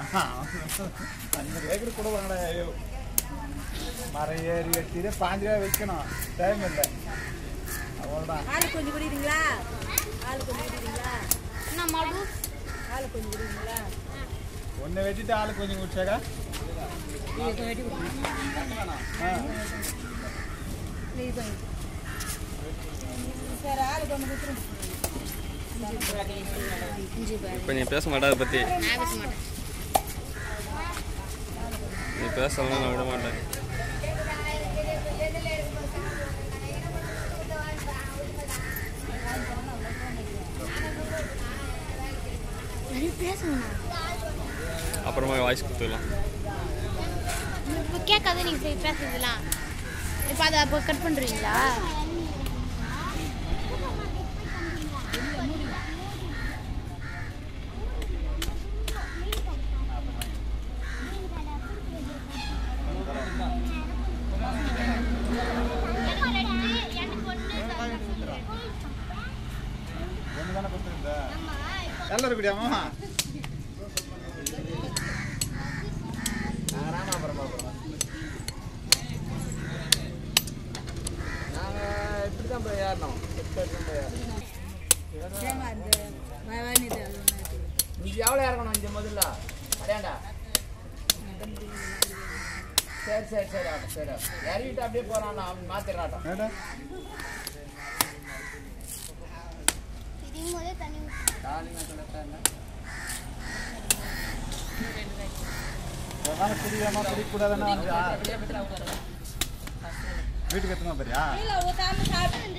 அஞ்சு ஏக்கர் கூட வாங்கடா ஐயோ மரம் ஏறி வெட்டிட்டு பாஞ்சு ரூபா வைக்கணும் டைம் இல்லை அவ்வளோதான் ஆளு கொஞ்சம் குடிக்கிறீங்களா ஆளு கொஞ்சம் குடிக்கிறீங்களா என்ன மாடு ஆளு கொஞ்சம் குடிக்கிறீங்களா ஒன்று வெட்டிட்டு ஆளு கொஞ்சம் குடிச்சாக்கா நீங்க கொஞ்சம் வெட்டி கொடுங்க ஆ நீ கொஞ்சம் சரி ஆளு கொஞ்சம் கொடுத்துருங்க இஞ்சி பாரு இப்போ நீ பேச மாட்டே அதை பற்றி நான் பேச மாட்டேன் நீ பேசலாம் நான் விட மாட்டேன் நிறைய பேசணும் அப்புறமா வாய்ஸ் கொடுத்துக்கலாம் இப்போ கேட்காத நீங்கள் பேசுறதுலாம் இப்போ அதை அப்போ கட் பண்ணுறீங்களா ஒன்று தானே கொடுத்துருந்தா நல்லா இருக்குடியாமா ராமாபுரம் பாப்போம் நாங்கள் இப்படி தான் போய் ஏறணும் எப்படி போய் ஏறணும் தேங்காய் அந்த வயவானிது அது ஒன்று இருக்கு. இங்கே எவ்வளோ இறங்கணும் இங்கே முதல்ல அடையாண்டா சரி சரி சரி ஆட்டம் சரி ஆட்டம் இறங்கிட்டு அப்படியே போகிறான் அவன் மாற்றிடுறாட்டம் ஏடா அதனால குடிக்காம குடிக்கூடாதுன்னா வீட்டுக்கு எத்தனை போறியா இல்ல ஊத்தாம சாப்பிட்டு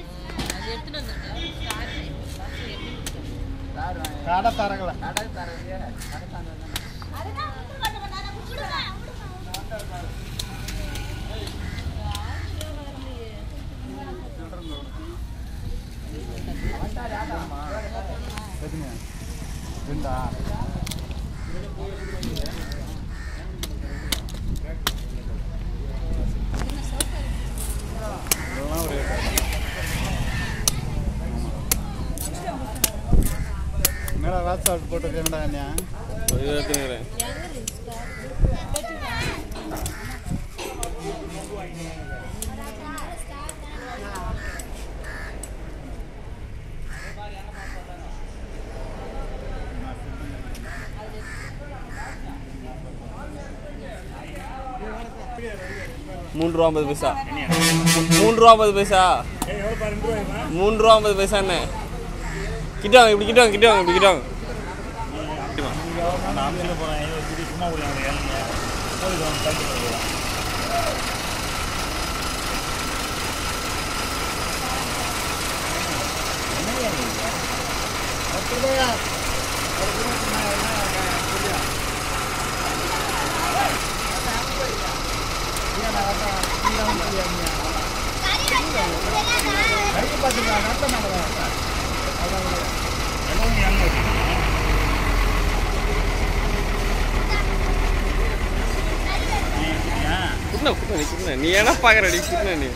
கடை தரங்கள கடை தரது கடை தரது எதுங்க ரெண்டா இதெல்லாம் ஒரு மேடம் வாட்ஸ்அப் போட்டு என்னடா அண்ணியா எடுத்துக்கிறேன் மூணு ரூபா ஐம்பது பைசா மூணு ரூபா ஐம்பது பைசா மூணு ரூபா ஐம்பது பைசா என்ன கிட்ட வாங்க இப்படி கிட்ட வாங்க கிட்ட வாங்க இப்படி கிட்ட வாங்க குட்டினா குட்டினா நீ குட்டினா நீ என்ன பார்க்குற நீ குட்டினா நீ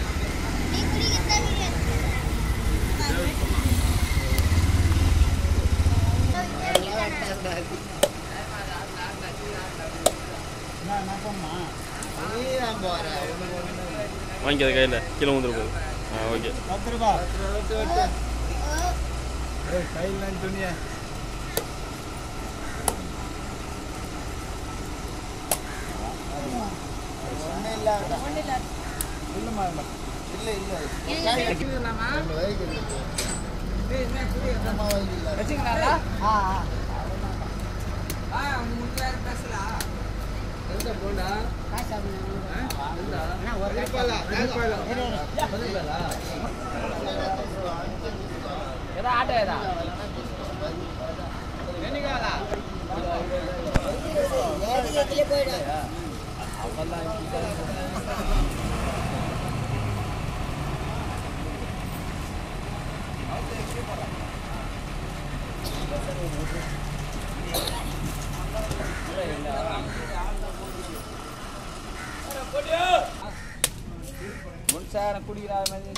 வாங்கிக்காத கையில் கீழே வந்துரு போகுது ஆ ஓகே பத்து ரூபா ஏய் கையில் துணியை இல்லைம்மா இல்லை வச்சுக்கலாம்ல ஏதா ஆட்டோ ஏதா என்னைக்காதா முன்சாரம் குடிக்கிறா மாதிரி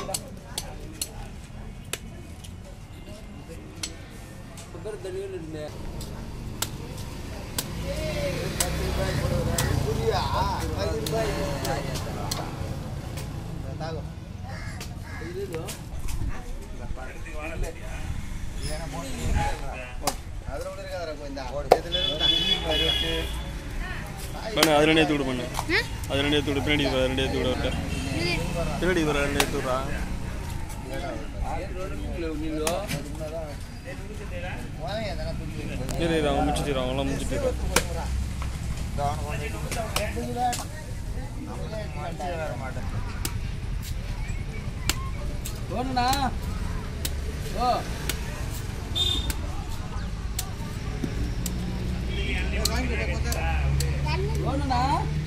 பண்ணு அது ரெண்டே தூடு பண்ணு ஆ? அது ரெண்டே தூடு பின்னாடி வர ரெண்டே தூடு விட்டு இது பின்னாடி வர ரெண்டே தூடுறா இரு இரு அவங்க முடிச்சுட்டு அவங்களாம் முடிச்சுட்டு இரு. தோணுண்ணா ஓ தோணுண்ணா